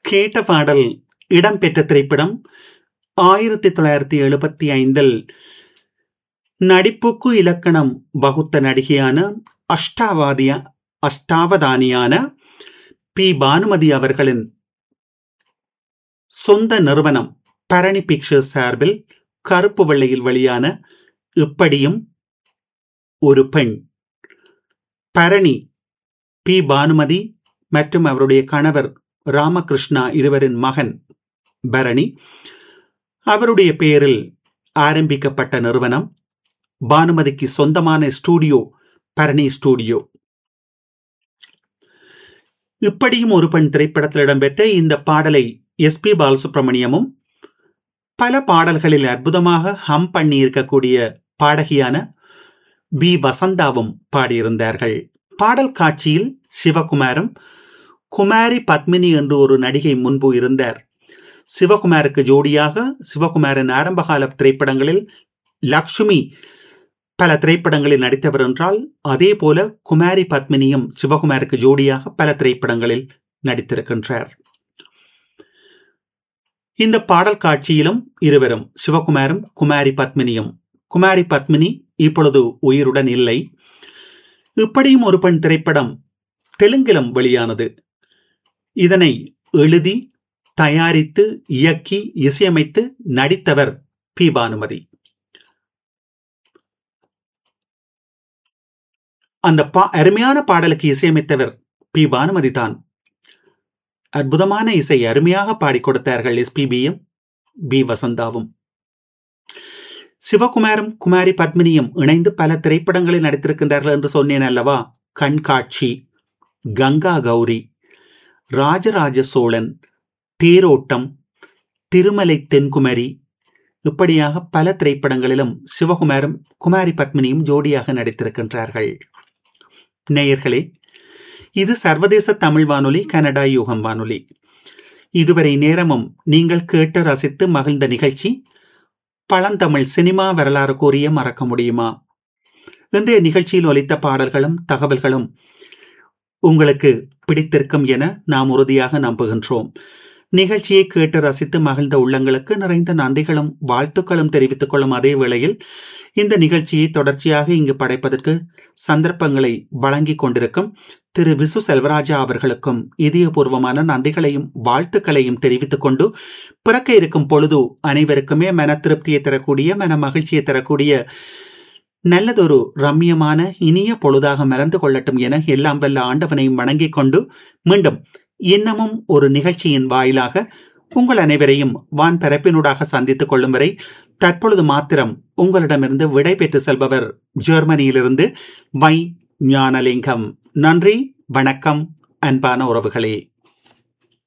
கேட்ட பாடல் இடம்பெற்ற திரைப்படம் ஆயிரத்தி தொள்ளாயிரத்தி எழுபத்தி ஐந்தில் நடிப்புக்கு இலக்கணம் வகுத்த நடிகையான அஷ்டாவாதிய அஷ்டாவதானியான பி பானுமதி அவர்களின் சொந்த நிறுவனம் பரணி பிக்சர்ஸ் சார்பில் கருப்பு வெள்ளையில் வெளியான இப்படியும் ஒரு பெண் பரணி பி பானுமதி மற்றும் அவருடைய கணவர் ராமகிருஷ்ணா இருவரின் மகன் பரணி அவருடைய பெயரில் ஆரம்பிக்கப்பட்ட நிறுவனம் பானுமதிக்கு சொந்தமான ஸ்டூடியோ பரணி ஸ்டூடியோ இப்படியும் ஒரு பெண் திரைப்படத்தில் இடம்பெற்ற இந்த பாடலை எஸ் பி பாலசுப்ரமணியமும் பல பாடல்களில் அற்புதமாக ஹம் பண்ணி இருக்கக்கூடிய பாடகியான பி வசந்தாவும் பாடியிருந்தார்கள் பாடல் காட்சியில் சிவகுமாரும் குமாரி பத்மினி என்று ஒரு நடிகை முன்பு இருந்தார் சிவகுமாருக்கு ஜோடியாக சிவகுமாரின் ஆரம்பகால திரைப்படங்களில் லக்ஷ்மி பல திரைப்படங்களில் நடித்தவர் என்றால் அதே போல குமாரி பத்மினியும் சிவகுமாருக்கு ஜோடியாக பல திரைப்படங்களில் நடித்திருக்கின்றார் இந்த பாடல் காட்சியிலும் இருவரும் சிவகுமாரும் குமாரி பத்மினியும் குமாரி பத்மினி இப்பொழுது உயிருடன் இல்லை இப்படியும் ஒரு பெண் திரைப்படம் தெலுங்கிலும் வெளியானது இதனை எழுதி தயாரித்து இயக்கி இசையமைத்து நடித்தவர் பி பானுமதி அந்த பா அருமையான பாடலுக்கு இசையமைத்தவர் பி பானுமதி தான் அற்புதமான இசை அருமையாக பாடிக் கொடுத்தார்கள் எஸ்பிபியும் பி வசந்தாவும் சிவகுமாரும் குமாரி பத்மினியும் இணைந்து பல திரைப்படங்களில் நடித்திருக்கின்றார்கள் என்று சொன்னேன் அல்லவா கண்காட்சி கங்கா கௌரி ராஜராஜ சோழன் தேரோட்டம் திருமலை தென்குமரி இப்படியாக பல திரைப்படங்களிலும் சிவகுமாரும் குமாரி பத்மினியும் ஜோடியாக நடித்திருக்கின்றார்கள் நேயர்களே இது சர்வதேச தமிழ் வானொலி கனடா யூகம் வானொலி இதுவரை நேரமும் நீங்கள் கேட்டு ரசித்து மகிழ்ந்த நிகழ்ச்சி பழந்தமிழ் சினிமா வரலாறு கூறிய மறக்க முடியுமா இன்றைய நிகழ்ச்சியில் ஒலித்த பாடல்களும் தகவல்களும் உங்களுக்கு பிடித்திருக்கும் என நாம் உறுதியாக நம்புகின்றோம் நிகழ்ச்சியை கேட்டு ரசித்து மகிழ்ந்த உள்ளங்களுக்கு நிறைந்த நன்றிகளும் வாழ்த்துக்களும் தெரிவித்துக் கொள்ளும் அதே வேளையில் இந்த நிகழ்ச்சியை தொடர்ச்சியாக இங்கு படைப்பதற்கு சந்தர்ப்பங்களை வழங்கிக் கொண்டிருக்கும் திரு விசு செல்வராஜா அவர்களுக்கும் இதயபூர்வமான நன்றிகளையும் வாழ்த்துக்களையும் தெரிவித்துக் கொண்டு பிறக்க இருக்கும் பொழுது அனைவருக்குமே மன திருப்தியை தரக்கூடிய மன மகிழ்ச்சியை தரக்கூடிய நல்லதொரு ரம்யமான இனிய பொழுதாக மறந்து கொள்ளட்டும் என எல்லாம் வல்ல ஆண்டவனையும் வணங்கிக் கொண்டு மீண்டும் இன்னமும் ஒரு நிகழ்ச்சியின் வாயிலாக உங்கள் அனைவரையும் வான் பரப்பினூடாக சந்தித்துக் கொள்ளும் வரை தற்பொழுது மாத்திரம் உங்களிடமிருந்து விடை பெற்று செல்பவர் ஜெர்மனியிலிருந்து வை ஞானலிங்கம் நன்றி வணக்கம் அன்பான உறவுகளே